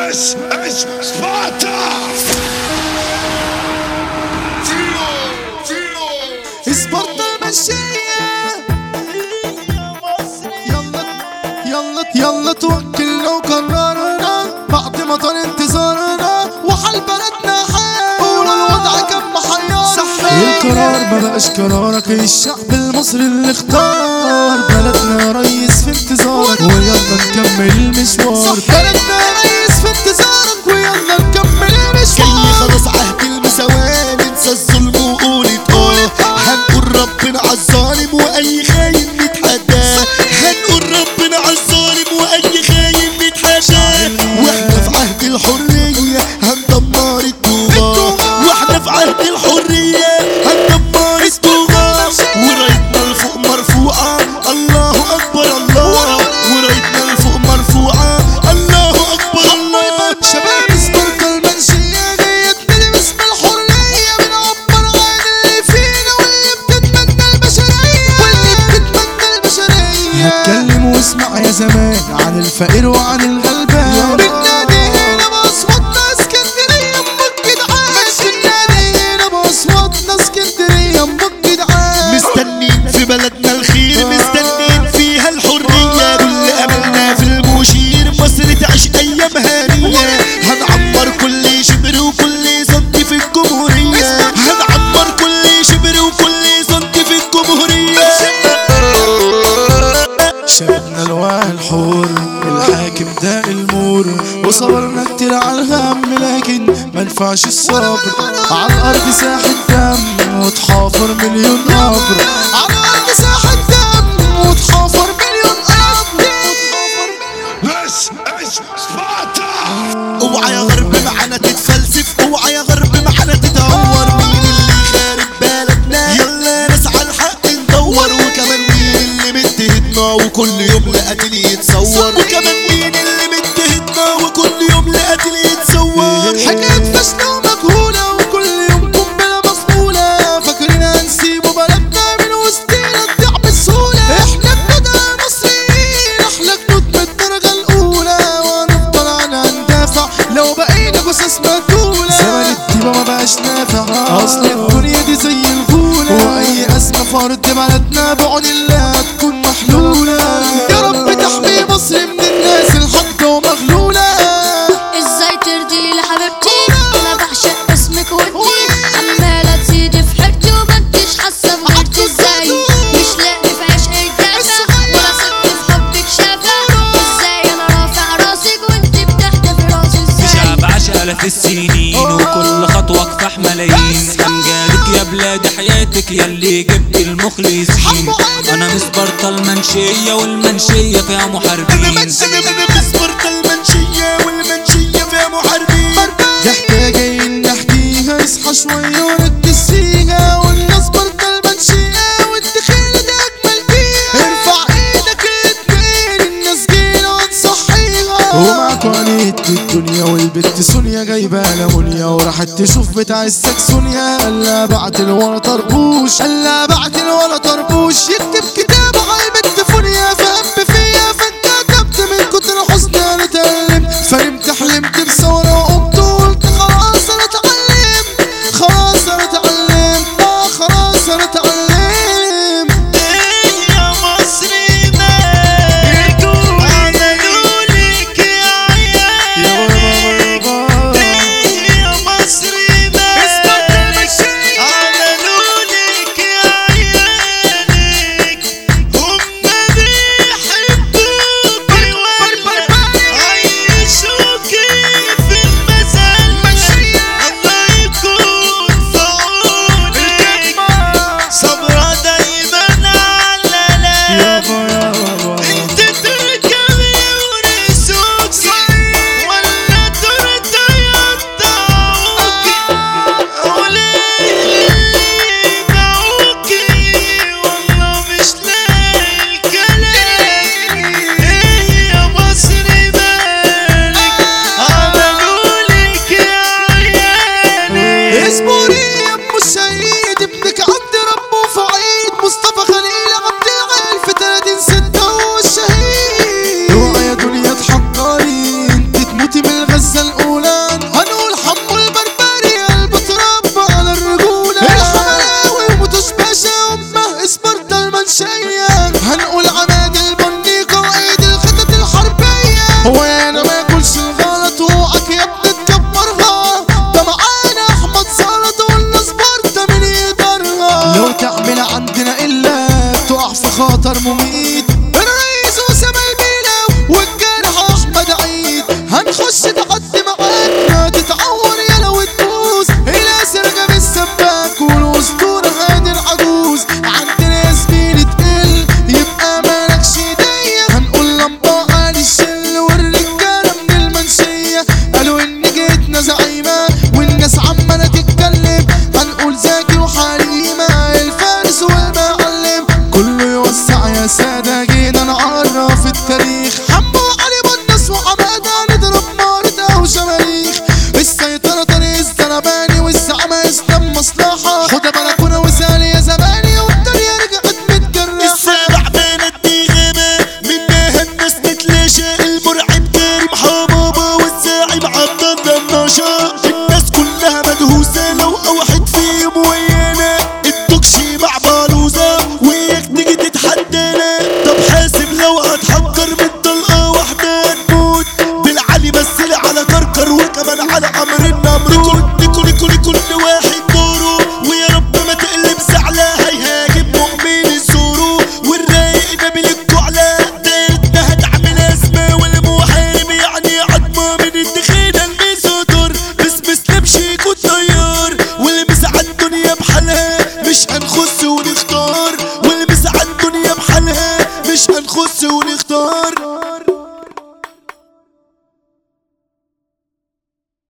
This is Sparta! اسبرتا المنشية يلا يلا يلا توكلنا وقررنا بعد ما طال انتظارنا وحال بلدنا حال والوضع كان محيرنا القرار ما بقاش قرارك الشعب المصري اللي اختار بلدنا يا ريس في انتظارك ويلا نكمل المشوار بلدنا يا ريس في انتظارك ويلا نكمل جاي المشوار خلاص عهد المساواة ننسى الظلم وقولة اه هنقول ربنا عالظالم واي خاين نتحداه هنقول ربنا عالظالم واي خاين نتحداه واحنا في عهد الحرية هندمر الطوبة واحنا في عهد الحرية هندمر الطوبة ورايتنا لفوق مرفوعة الله اكبر الله ورايتنا لفوق مرفوعة الله اكبر الله شباب سبورتا المنشية جاية تلبس بالحرية بنعبر عن اللي فينا واللي بتتمنى البشرية واللي بتتمنى البشرية هتكلم واسمع يا زمان عن الفقير وعن الغلبان بالنادي هنا بأصواتنا اسكندرية أمك جدعان بالنادي هنا بأصواتنا اسكندرية أمك جدعان مستنين في بلدنا الخير مستنين فيها الحرية كل أملنا في المشير مصر تعيش أيام هانية هنعمر كل شبر وكل سنتي في الجمهورية هنعمر كل شبر وكل سنتي في الجمهورية شبابنا الواعي الحور الحاكم ده المور وصبرنا كتير على الهم لكن ما ينفعش الصبر على الارض ساحة دم وتحافر مليون قبر على الارض ساحة دم وتحافر مليون قبر This is Sparta! اوعى يا غرب معانا تتفلسف اوعى يا غرب معانا تتهور مين اللي خارب بلدنا يلا نسعى الحق ندور وكمان مين اللي متهدنا وكل يوم لقتل يتصور وكمان مين اللي متهدنا وكل يوم لقتل يتصور حاجات فاشلة ومجهولة وكل يوم قنبلة مفعولة فاكرين هنسيبوا بلدنا من وسطينا تضيع بسهولة احنا بندى مصريين احنا جنود من الدرجة الأولى وهنفضل عنها ندافع لو بقينا جثث مقتولة زمن الديبة ما بقاش نافع أصل الدنيا دي زي الغولة وأي أزمة في أرض بلدنا بعون الله تكون محلولة يا رب تحمي مصر من الناس الحقة ومغلولة ازاي ترضي لحبيبتي انا بعشق اسمك وانتي عمالة تزيدي في حيرتي ومنتش حاسة بغيرتي ازاي مش لاقي في عشقك دافع ولا ست في حبك شافع ازاي انا رافع راسك وانتي بتحدفي راسي ازاي شعب عاش آلاف السنين وكل خطوة كفاح ملايين أمجادك يا بلاد حياتك يلي جبت المخلصين أنا من سبارتا المنشية والمنشية فيها انا محاربين من انا من مسبرة المنشية والمنشية فيها محاربين دي حكاية إن نحكيها اصحى شوية وركز فيها والناس برضه المنشية والدخيل ده أجمل فيها ارفع إيدك الاتنين الناس جينا ونصحيها ومعاكوا عنيت الدنيا والبت سونيا جايبة لمونيا وراحت تشوف بتاع السكسونيا قال لها بعت الولا طربوش قال لها بعت الولا طربوش يكتب كتاب